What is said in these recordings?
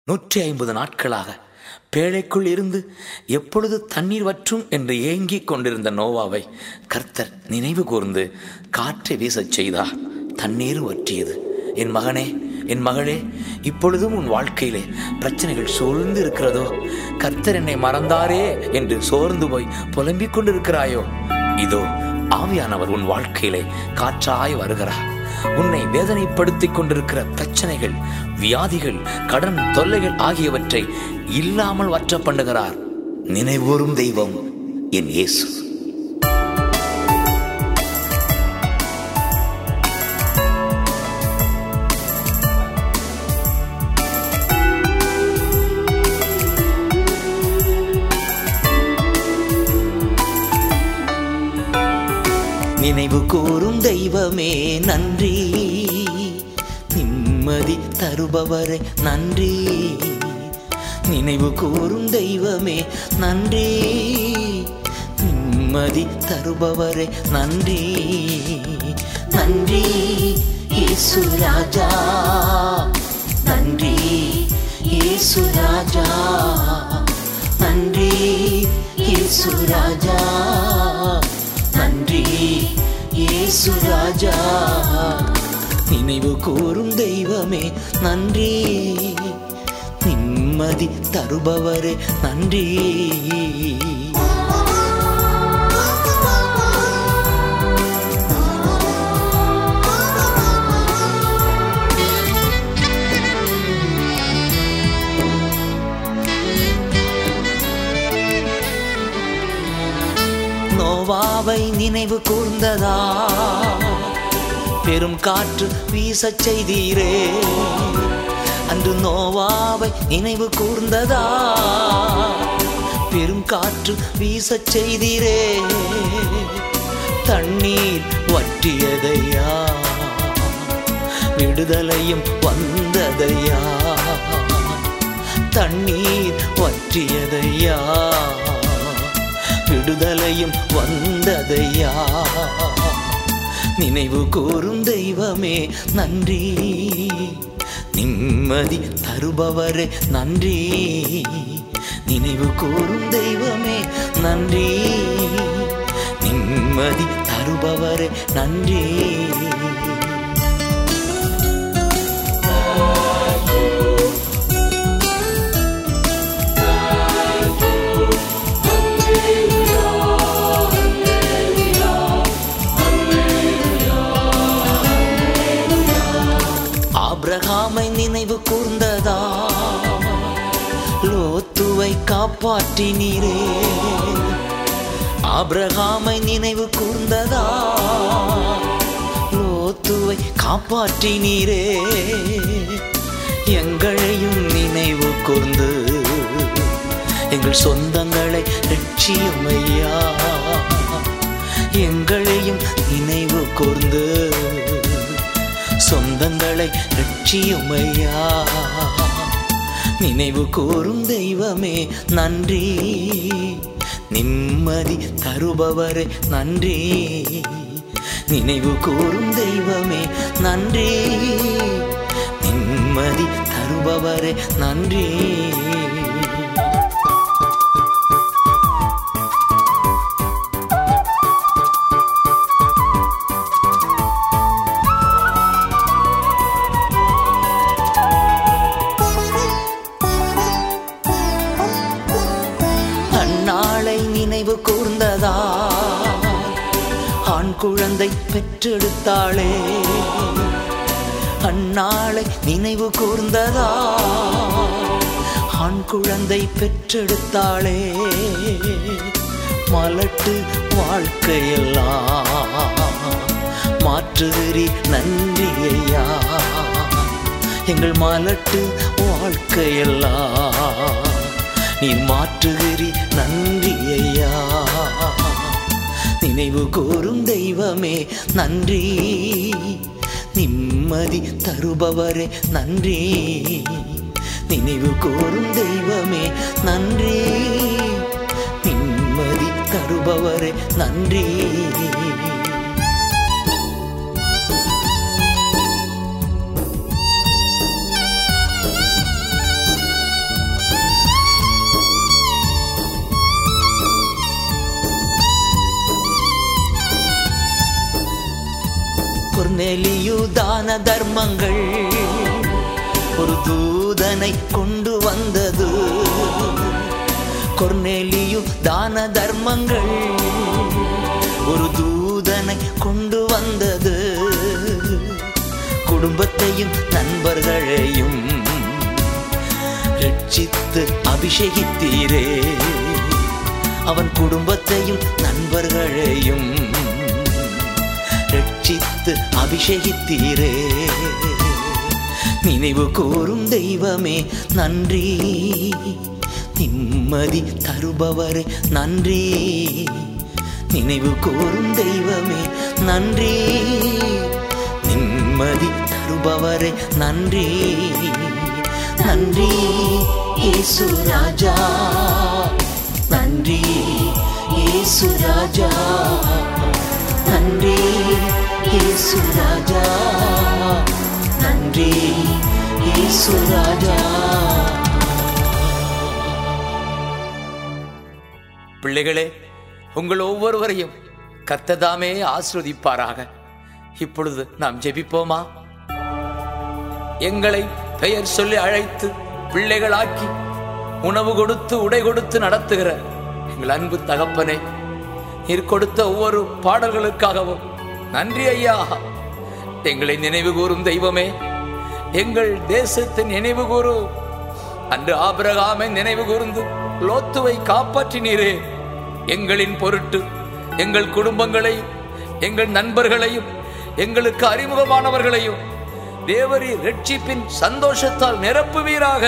நூற்றி ஐம்பது நாட்களாக பேழைக்குள் இருந்து எப்பொழுது தண்ணீர் வற்றும் என்று ஏங்கிக் கொண்டிருந்த நோவாவை கர்த்தர் நினைவு கூர்ந்து காற்றை வீசச் செய்தார் தண்ணீர் வற்றியது என் மகனே என் மகளே இப்பொழுதும் உன் வாழ்க்கையிலே பிரச்சனைகள் சூழ்ந்து இருக்கிறதோ கர்த்தர் என்னை மறந்தாரே என்று சோர்ந்து போய் புலம்பிக் கொண்டிருக்கிறாயோ இதோ ஆவியானவர் உன் வாழ்க்கையிலே காற்றாய் வருகிறார் உன்னை வேதனைப்படுத்திக் கொண்டிருக்கிற பிரச்சனைகள் வியாதிகள் கடன் தொல்லைகள் ஆகியவற்றை இல்லாமல் வற்ற பண்ணுகிறார் நினைவூரும் தெய்வம் என் இயேசு நினைவு கூறும் தெய்வமே நன்றி நிம்மதி தருபவரே நன்றி நினைவு கூறும் தெய்வமே நன்றி நிம்மதி தருபவரே நன்றி நன்றி இயேசு ராஜா நன்றி இயேசு ராஜா நன்றி இயேசு ராஜா நன்றி இயேசு ராஜா நினைவு கூறும் தெய்வமே நன்றி நிம்மதி தருபவரே நன்றி நோவாவை நினைவு கூர்ந்ததா பெரும் காற்று வீசச் செய்தீரே அன்று நோவாவை நினைவு கூர்ந்ததா பெரும் காற்று வீசச் செய்தீரே தண்ணீர் வற்றியதையா விடுதலையும் வந்ததையா தண்ணீர் வற்றியதையா விடுதலையும் வந்ததையா நினைவு கூறும் தெய்வமே நன்றி நிம்மதி தருபவரே நன்றி நினைவு கூறும் தெய்வமே நன்றி நிம்மதி தருபவரே நன்றி ஆபிரகாமை நினைவு கூர்ந்ததா லோத்துவை காப்பாற்றினீரே ஆபிரகாமை நினைவு கூர்ந்ததா லோத்துவை காப்பாற்றினீரே எங்களையும் நினைவு கூர்ந்து எங்கள் சொந்தங்களை லட்சியம் ஐயா எங்களையும் நினைவு கூர்ந்து சொந்தங்களை லட்சியமையா நினைவு கூறும் தெய்வமே நன்றி நிம்மதி தருபவரே நன்றி நினைவு கூறும் தெய்வமே நன்றி நிம்மதி தருபவரே நன்றி அந்நாளை நினைவு கூர்ந்ததா ஆண் குழந்தை பெற்றெடுத்தாளே அந்நாளை நினைவு கூர்ந்ததா ஆண் குழந்தை பெற்றெடுத்தாளே மலட்டு வாழ்க்கையெல்லாம் மாற்றுகிறி நன்றி ஐயா எங்கள் மலட்டு வாழ்க்கையெல்லாம் நீ மாற்றுகிறி நன்றி ஐயா நினைவு கூறும் தெய்வமே நன்றி நிம்மதி தருபவரே நன்றி நினைவு கூறும் தெய்வமே நன்றி நிம்மதி தருபவரே நன்றி தான தர்மங்கள் ஒரு தூதனை கொண்டு வந்தது கொர்நேலியு தான தர்மங்கள் ஒரு தூதனை கொண்டு வந்தது குடும்பத்தையும் நண்பர்களையும் ரட்சித்து அபிஷேகித்தீரே அவன் குடும்பத்தையும் நண்பர்களையும் ரட்சித்து அபிஷேகித்தீரே நினைவு கூறும் தெய்வமே நன்றி நிம்மதி தருபவரே நன்றி நினைவு கூறும் தெய்வமே நன்றி நிம்மதி தருபவரே நன்றி நன்றி இயேசு ராஜா நன்றி இயேசு ராஜா நன்றி இயேசு ராஜா நன்றி இயேசு ராஜா பிள்ளைகளே உங்கள் ஒவ்வொருவரையும் கர்த்ததாமே ஆஸ்ரதிப்பாராக இப்பொழுது நாம் ஜெபிப்போமா எங்களை பெயர் சொல்லி அழைத்து பிள்ளைகளாக்கி உணவு கொடுத்து உடை கொடுத்து நடத்துகிற எங்கள் அன்பு தகப்பனே நீர் கொடுத்த ஒவ்வொரு பாடல்களுக்காகவும் நன்றி ஐயா எங்களை நினைவு கூறும் தெய்வமே எங்கள் தேசத்தை நினைவு கூறும் அன்று ஆபிரகாமை நினைவு கூர்ந்து லோத்துவை காப்பாற்றினீரே எங்களின் பொருட்டு எங்கள் குடும்பங்களையும் எங்கள் நண்பர்களையும் எங்களுக்கு அறிமுகமானவர்களையும் தேவரி ரட்சிப்பின் சந்தோஷத்தால் நிரப்புவீராக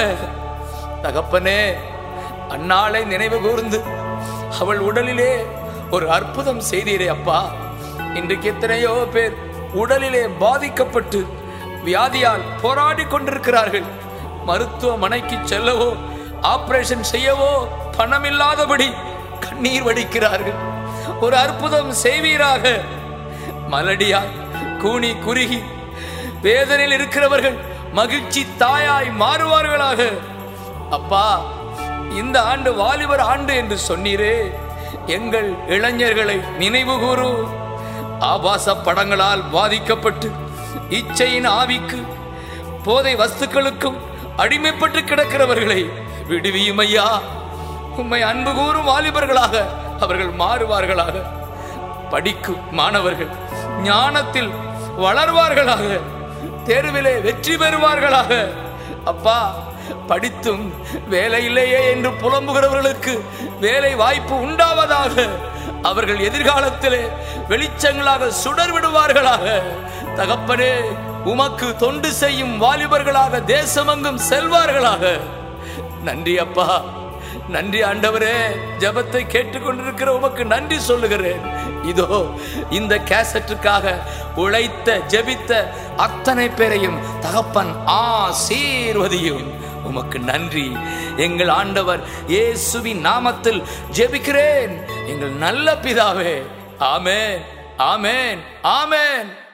தகப்பனே அன்னாளை நினைவு கூர்ந்து அவள் உடலிலே ஒரு அற்புதம் செய்தீரே அப்பா இன்றைக்கு எத்தனையோ பேர் உடலிலே பாதிக்கப்பட்டு வியாதியால் போராடி கொண்டிருக்கிறார்கள் மருத்துவமனைக்கு செல்லவோ ஆபரேஷன் செய்யவோ பணமில்லாதபடி கண்ணீர் வடிக்கிறார்கள் ஒரு அற்புதம் செய்வீராக மலடியாய் கூனி குறுகி வேதனையில் இருக்கிறவர்கள் மகிழ்ச்சி தாயாய் மாறுவார்களாக அப்பா இந்த ஆண்டு வாலிபர் ஆண்டு என்று சொன்னீரே எங்கள் இளைஞர்களை நினைவு கூறு ஆபாச படங்களால் பாதிக்கப்பட்டு இச்சையின் ஆவிக்கு போதை வஸ்துக்களுக்கும் அடிமைப்பட்டு கிடக்கிறவர்களை விடுவியும் ஐயா உம்மை அன்பு கூறும் வாலிபர்களாக அவர்கள் மாறுவார்களாக படிக்கும் மாணவர்கள் ஞானத்தில் வளர்வார்களாக தேர்விலே வெற்றி பெறுவார்களாக அப்பா படித்தும் வேலை இல்லையே என்று புலம்புகிறவர்களுக்கு வேலை வாய்ப்பு உண்டாவதாக அவர்கள் எதிர்காலத்திலே வெளிச்சங்களாக சுடர் விடுவார்களாக தகப்பனே உமக்கு தொண்டு செய்யும் வாலிபர்களாக தேசமெங்கும் செல்வார்களாக நன்றி அப்பா நன்றி ஆண்டவரே ஜபத்தை கேட்டுக்கொண்டிருக்கிற உமக்கு நன்றி சொல்லுகிறேன் இதோ இந்த கேசட்டுக்காக உழைத்த ஜெபித்த அத்தனை பேரையும் தகப்பன் ஆசீர்வதியும் உமக்கு நன்றி எங்கள் ஆண்டவர் இயேசுவின் நாமத்தில் ஜெபிக்கிறேன் எங்கள் நல்ல பிதாவே ஆமென் ஆமென் ஆமென்